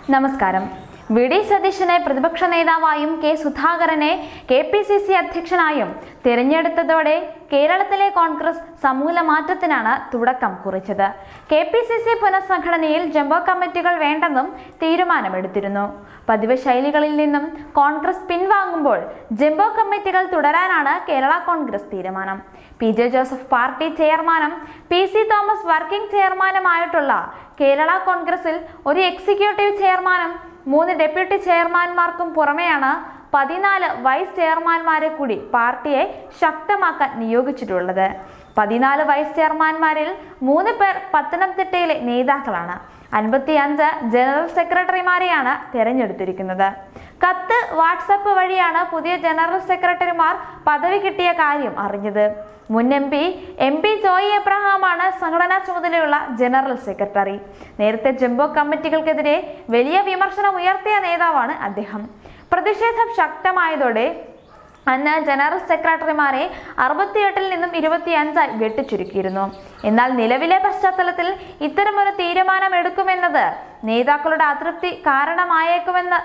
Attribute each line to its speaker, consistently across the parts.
Speaker 1: നമസ്കാരം V D സതീശനെ പ്രതിപക്ഷ നേതാവായും കെ സുധാകരനെ കെ പി സി സി അധ്യക്ഷനായും തിരഞ്ഞെടുത്തതോടെ കേരളത്തിലെ കോൺഗ്രസ് സമൂല മാറ്റത്തിനാണ് തുടക്കം കുറിച്ചത് കെ പി സി സി പുനഃസംഘടനയിൽ ജംബോ കമ്മിറ്റികൾ വേണ്ടെന്നും തീരുമാനമെടുത്തിരുന്നു പതിവ് ശൈലികളിൽ നിന്നും കോൺഗ്രസ് പിൻവാങ്ങുമ്പോൾ ജംബോ കമ്മിറ്റികൾ തുടരാനാണ് കേരള കോൺഗ്രസ് തീരുമാനം പി ജെ ജോസഫ് പാർട്ടി ചെയർമാനും പി സി തോമസ് വർക്കിംഗ് ചെയർമാനുമായിട്ടുള്ള കേരള കോൺഗ്രസിൽ ഒരു എക്സിക്യൂട്ടീവ് ചെയർമാനും മൂന്ന് ഡെപ്യൂട്ടി ചെയർമാൻമാർക്കും പുറമെയാണ് പതിനാല് വൈസ് ചെയർമാൻമാരെ കൂടി പാർട്ടിയെ ശക്തമാക്കാൻ നിയോഗിച്ചിട്ടുള്ളത് പതിനാല് വൈസ് ചെയർമാൻമാരിൽ മൂന്ന് പേർ പത്തനംതിട്ടയിലെ നേതാക്കളാണ് അൻപത്തിയഞ്ച് ജനറൽ സെക്രട്ടറിമാരെയാണ് തിരഞ്ഞെടുത്തിരിക്കുന്നത് കത്ത് വാട്സപ്പ് വഴിയാണ് പുതിയ ജനറൽ സെക്രട്ടറിമാർ പദവി കിട്ടിയ കാര്യം അറിഞ്ഞത് മുൻ M P M P Joy എബ്രഹാമാണ് സംഘടനാ ചുമതലയുള്ള ജനറൽ സെക്രട്ടറി നേരത്തെ ജംബോ കമ്മിറ്റികൾക്കെതിരെ വലിയ വിമർശനം ഉയർത്തിയ നേതാവാണ് അദ്ദേഹം പ്രതിഷേധം ശക്തമായതോടെ അന്ന് ജനറൽ സെക്രട്ടറിമാരെ അറുപത്തിയെട്ടിൽ നിന്നും ഇരുപത്തിയഞ്ചായി വെട്ടിച്ചുരുക്കിയിരുന്നു എന്നാൽ നിലവിലെ പശ്ചാത്തലത്തിൽ ഇത്തരമൊരു തീരുമാനമെടുക്കുമെന്നത് നേതാക്കളുടെ അതൃപ്തി കാരണമായേക്കുമെന്ന്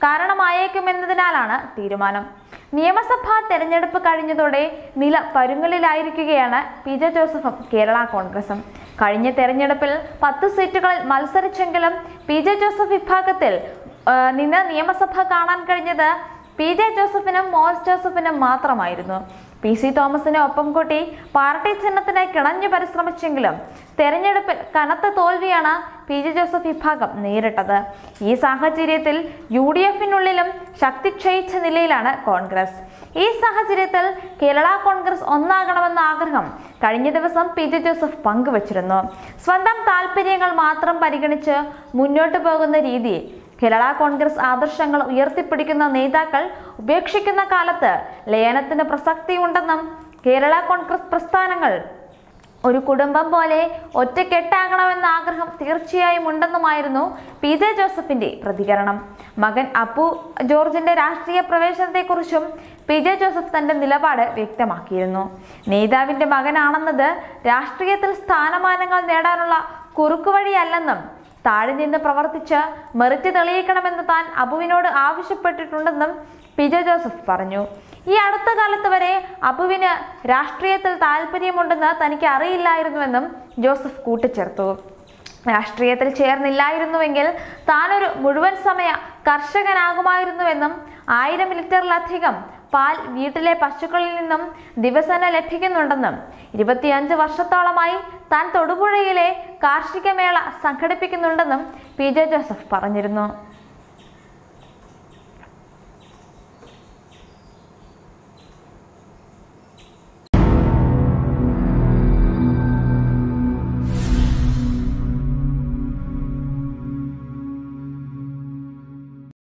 Speaker 1: കാരണമായേക്കുമെന്നതിനാലാണ് തീരുമാനം നിയമസഭാ തെരഞ്ഞെടുപ്പ് കഴിഞ്ഞതോടെ നില പരുങ്ങലിലായിരിക്കുകയാണ് പി ജെ ജോസഫും കേരള കോൺഗ്രസും കഴിഞ്ഞ തെരഞ്ഞെടുപ്പിൽ പത്ത് സീറ്റുകളിൽ മത്സരിച്ചെങ്കിലും പി ജെ ജോസഫ് വിഭാഗത്തിൽ ആ, നിന്ന് നിയമസഭ കാണാൻ കഴിഞ്ഞത് പി ജെ ജോസഫിനും മോൻസ് ജോസഫിനും മാത്രമായിരുന്നു പി സി തോമസിനെ ഒപ്പം കൂട്ടി പാർട്ടി ചിഹ്നത്തിന് കിണഞ്ഞു പരിശ്രമിച്ചെങ്കിലും തെരഞ്ഞെടുപ്പിൽ കനത്ത തോൽവിയാണ് പി ജെ ജോസഫ് വിഭാഗം നേരിട്ടത് ഈ സാഹചര്യത്തിൽ യു ഡി എഫിനുള്ളിലും ശക്തി ക്ഷയിച്ച നിലയിലാണ് കോൺഗ്രസ് ഈ സാഹചര്യത്തിൽ കേരള കോൺഗ്രസ് ഒന്നാകണമെന്ന ആഗ്രഹം കഴിഞ്ഞ ദിവസം പി ജെ ജോസഫ് പങ്കുവച്ചിരുന്നു സ്വന്തം താല്പര്യങ്ങൾ മാത്രം പരിഗണിച്ച് മുന്നോട്ട് പോകുന്ന രീതി കേരള കോൺഗ്രസ് ആദർശങ്ങൾ ഉയർത്തിപ്പിടിക്കുന്ന നേതാക്കൾ ഉപേക്ഷിക്കുന്ന കാലത്ത് ലയനത്തിന് പ്രസക്തിയുണ്ടെന്നും കേരള കോൺഗ്രസ് പ്രസ്ഥാനങ്ങൾ ഒരു കുടുംബം പോലെ ഒറ്റക്കെട്ടാകണമെന്ന ആഗ്രഹം തീർച്ചയായും ഉണ്ടെന്നുമായിരുന്നു പി ജെ ജോസഫിന്റെ പ്രതികരണം മകൻ അപ്പു ജോർജിന്റെ രാഷ്ട്രീയ പ്രവേശനത്തെക്കുറിച്ചും പി ജെ ജോസഫ് തന്റെ നിലപാട് വ്യക്തമാക്കിയിരുന്നു നേതാവിന്റെ മകനാണെന്നത് രാഷ്ട്രീയത്തിൽ സ്ഥാനമാനങ്ങൾ നേടാനുള്ള കുറുക്കുവഴിയല്ലെന്നും താഴെ നിന്ന് പ്രവർത്തിച്ച് മെറിറ്റ് തെളിയിക്കണമെന്ന് താൻ അബുവിനോട് ആവശ്യപ്പെട്ടിട്ടുണ്ടെന്നും പി ജെ ജോസഫ് പറഞ്ഞു ഈ അടുത്ത കാലത്ത് വരെ അബുവിന് രാഷ്ട്രീയത്തിൽ താല്പര്യമുണ്ടെന്ന് തനിക്ക് അറിയില്ലായിരുന്നുവെന്നും ജോസഫ് കൂട്ടിച്ചേർത്തു രാഷ്ട്രീയത്തിൽ ചേർന്നില്ലായിരുന്നുവെങ്കിൽ താനൊരു മുഴുവൻ സമയ കർഷകനാകുമായിരുന്നുവെന്നും ആയിരം ലിറ്ററിലധികം പാൽ വീട്ടിലെ പശുക്കളിൽ നിന്നും ദിവസേന ലഭിക്കുന്നുണ്ടെന്നും ഇരുപത്തിയഞ്ച് വർഷത്തോളമായി താൻ തൊടുപുഴയിലെ കാർഷിക മേള സംഘടിപ്പിക്കുന്നുണ്ടെന്നും പി ജെ ജോസഫ് പറഞ്ഞിരുന്നു